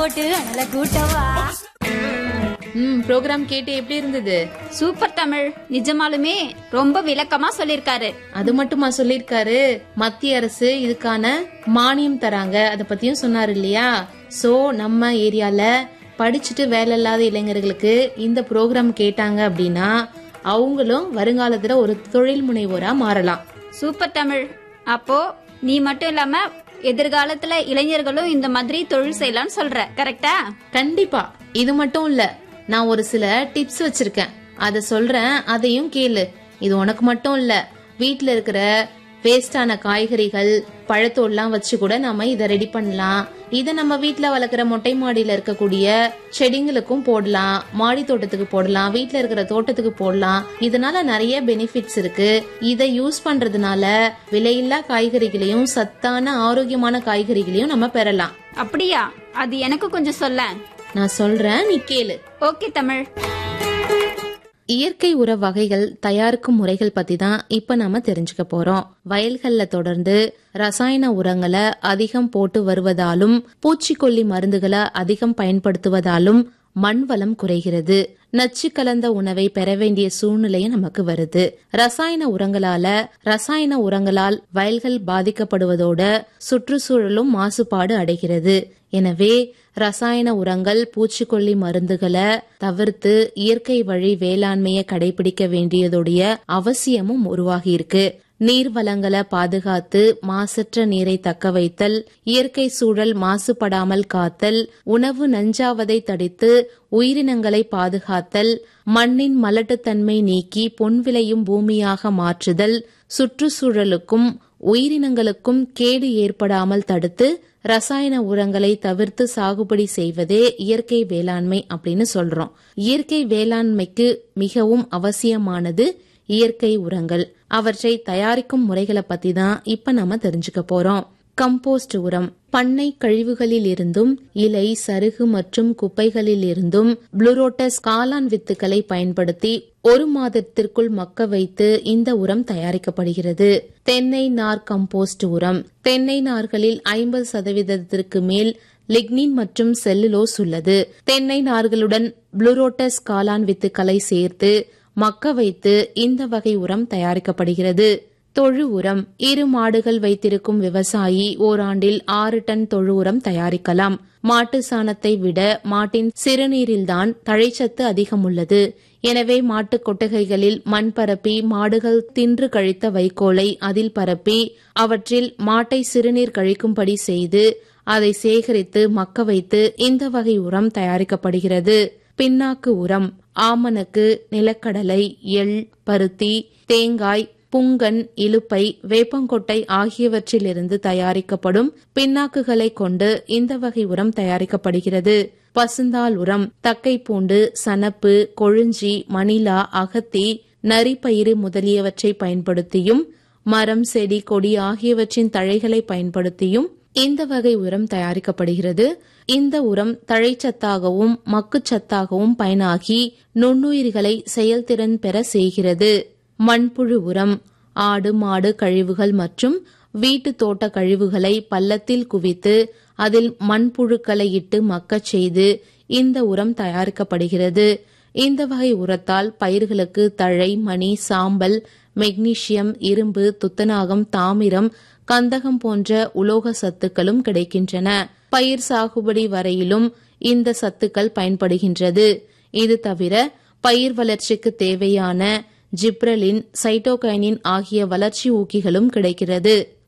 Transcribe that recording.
போட்டு அனல கூட்டவா ம் ப்ரோக்ராம் கேட்டு எப்படி இருந்தது சூப்பர் தமிழ் நிஜமாலுமே ரொம்ப விளக்கமா சொல்லிருக்காரு அது மட்டுமா சொல்லிருக்காரு மத்திய அரசு இதுக்கான மானியம் தராங்க அத பத்தியும் சொன்னாரு இல்லையா சோ நம்ம ஏரியால படிச்சுட்டு வேலை இல்லாத இளைஞர்களுக்கு இந்த ப்ரோக்ராம் கேட்டாங்க அப்படின்னா அவங்களும் வருங்காலத்துல ஒரு தொழில் முனைவோரா மாறலாம் சூப்பர் தமிழ் அப்போ நீ மட்டும் இல்லாம எதிர்காலத்துல இளைஞர்களும் இந்த மாதிரி தொழில் செய்யலாம்னு சொல்ற கரெக்டா கண்டிப்பா இது மட்டும் இல்ல நான் ஒரு சில டிப்ஸ் வச்சிருக்கேன் அத சொல்றேன் அதையும் கேளு இது உனக்கு மட்டும் இல்ல வீட்ல இருக்கிற வேஸ்டான காய்கறிகள் பழத்தோல்லாம் வச்சு கூட நம்ம இதை ரெடி பண்ணலாம் இதை நம்ம வீட்ல வளர்க்குற மொட்டை மாடியில இருக்கக்கூடிய செடிங்களுக்கும் போடலாம் மாடி தோட்டத்துக்கு போடலாம் வீட்ல இருக்கிற தோட்டத்துக்கு போடலாம் இதனால நிறைய பெனிஃபிட்ஸ் இருக்கு இதை யூஸ் பண்றதுனால விலையில்லா காய்கறிகளையும் சத்தான ஆரோக்கியமான காய்கறிகளையும் நம்ம பெறலாம் அப்படியா அது எனக்கு கொஞ்சம் சொல்ல நான் சொல்றேன் நீ கேளு ஓகே தமிழ் இயற்கை உர வகைகள் தயாரிக்கும் முறைகள் பத்தி தான் இப்ப நாம தெரிஞ்சுக்க போறோம் வயல்கள்ல தொடர்ந்து ரசாயன உரங்களை அதிகம் போட்டு வருவதாலும் பூச்சிக்கொல்லி மருந்துகளை அதிகம் பயன்படுத்துவதாலும் மண் வளம் குறைகிறது நச்சு கலந்த உணவை பெற வேண்டிய சூழ்நிலை நமக்கு வருது ரசாயன உரங்களால ரசாயன உரங்களால் வயல்கள் பாதிக்கப்படுவதோட சுற்றுச்சூழலும் மாசுபாடு அடைகிறது எனவே ரசாயன உரங்கள் பூச்சிக்கொல்லி மருந்துகளை தவிர்த்து இயற்கை வழி வேளாண்மையை கடைபிடிக்க வேண்டியதுடைய அவசியமும் உருவாகியிருக்கு நீர் வளங்களை பாதுகாத்து மாசற்ற நீரை தக்க வைத்தல் இயற்கை சூழல் மாசுபடாமல் காத்தல் உணவு நஞ்சாவதை தடுத்து உயிரினங்களை பாதுகாத்தல் மண்ணின் மலட்டுத்தன்மை நீக்கி பொன் விளையும் பூமியாக மாற்றுதல் சுற்றுச்சூழலுக்கும் உயிரினங்களுக்கும் கேடு ஏற்படாமல் தடுத்து ரசாயன உரங்களை தவிர்த்து சாகுபடி செய்வதே இயற்கை வேளாண்மை அப்படின்னு சொல்றோம் இயற்கை வேளாண்மைக்கு மிகவும் அவசியமானது இயற்கை உரங்கள் அவற்றை தயாரிக்கும் முறைகளை பத்தி தான் இப்ப நாம தெரிஞ்சுக்க போறோம் கம்போஸ்ட் உரம் பண்ணை கழிவுகளில் இருந்தும் இலை சருகு மற்றும் குப்பைகளில் இருந்தும் புளூரோட்டஸ் காளான் வித்துக்களை பயன்படுத்தி ஒரு மாதத்திற்குள் மக்க வைத்து இந்த உரம் தயாரிக்கப்படுகிறது தென்னை நார் கம்போஸ்ட் உரம் தென்னை நார்களில் ஐம்பது சதவீதத்திற்கு மேல் லிக்னின் மற்றும் செல்லுலோஸ் உள்ளது தென்னை நார்களுடன் புளூரோட்டஸ் காளான் வித்துக்களை சேர்த்து மக்க வைத்து இந்த வகை உரம் தயாரிக்கப்படுகிறது தொழு உரம் இரு மாடுகள் வைத்திருக்கும் விவசாயி ஓராண்டில் ஆறு டன் தொழு உரம் தயாரிக்கலாம் மாட்டு சாணத்தை விட மாட்டின் சிறுநீரில்தான் தழைச்சத்து அதிகம் உள்ளது எனவே மாட்டு கொட்டகைகளில் மண் பரப்பி மாடுகள் தின்று கழித்த வைக்கோலை அதில் பரப்பி அவற்றில் மாட்டை சிறுநீர் கழிக்கும்படி செய்து அதை சேகரித்து மக்க வைத்து இந்த வகை உரம் தயாரிக்கப்படுகிறது பின்னாக்கு உரம் ஆமணக்கு நிலக்கடலை எள் பருத்தி தேங்காய் புங்கன் இலுப்பை வேப்பங்கொட்டை ஆகியவற்றிலிருந்து தயாரிக்கப்படும் பின்னாக்குகளை கொண்டு இந்த வகை உரம் தயாரிக்கப்படுகிறது பசுந்தாள் உரம் தக்கைப்பூண்டு சணப்பு கொழுஞ்சி மணிலா அகத்தி நரிப்பயிறு முதலியவற்றை பயன்படுத்தியும் மரம் செடி கொடி ஆகியவற்றின் தழைகளை பயன்படுத்தியும் இந்த வகை உரம் தயாரிக்கப்படுகிறது இந்த உரம் தழைச்சத்தாகவும் மக்குச்சத்தாகவும் பயனாகி நுண்ணுயிர்களை செயல்திறன் பெற செய்கிறது மண்புழு உரம் ஆடு மாடு கழிவுகள் மற்றும் வீட்டு தோட்ட கழிவுகளை பள்ளத்தில் குவித்து அதில் மண்புழுக்களை இட்டு மக்கச் செய்து இந்த உரம் தயாரிக்கப்படுகிறது இந்த வகை உரத்தால் பயிர்களுக்கு தழை மணி சாம்பல் மெக்னீசியம் இரும்பு துத்தநாகம் தாமிரம் கந்தகம் போன்ற உலோக சத்துக்களும் கிடைக்கின்றன பயிர் சாகுபடி வரையிலும் இந்த சத்துக்கள் பயன்படுகின்றது இது தவிர பயிர் வளர்ச்சிக்கு தேவையான ஜிப்ரலின் சைட்டோகைனின் ஆகிய வளர்ச்சி ஊக்கிகளும் கிடைக்கிறது